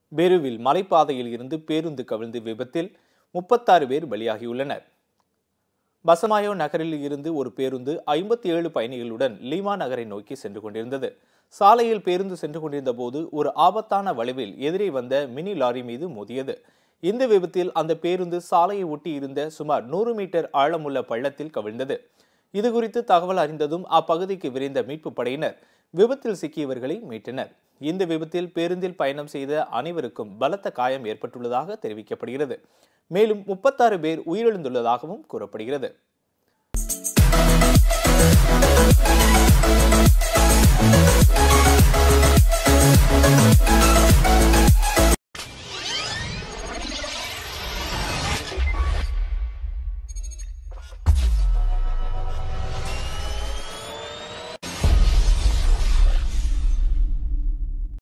பெருவில் மலைப்பாதையில் இருந்து பேருந்து கவிழ்ந்து விபத்தில் முப்பத்தாறு பேர் பலியாகியுள்ளனர் பசமாயோ நகரில் இருந்து ஒரு பேருந்து ஐம்பத்தி ஏழு பயணிகளுடன் லீமா நகரை நோக்கி சென்று கொண்டிருந்தது சாலையில் பேருந்து சென்று கொண்டிருந்த போது ஒரு ஆபத்தான வளைவில் எதிரே வந்த மினி லாரி மீது மோதியது இந்த விபத்தில் அந்த பேருந்து சாலையை ஒட்டி இருந்த சுமார் நூறு மீட்டர் ஆழமுள்ள பள்ளத்தில் கவிழ்ந்தது இது குறித்து தகவல் அறிந்ததும் அப்பகுதிக்கு விரைந்த மீட்பு படையினர் விபத்தில் சிக்கியவர்களை மீட்டனர் இந்த விபத்தில் பேருந்தில் பயணம் செய்த அனைவருக்கும் பலத்த காயம் ஏற்பட்டுள்ளதாக தெரிவிக்கப்படுகிறது மேலும் முப்பத்தாறு பேர் உயிரிழந்துள்ளதாகவும் கூறப்படுகிறது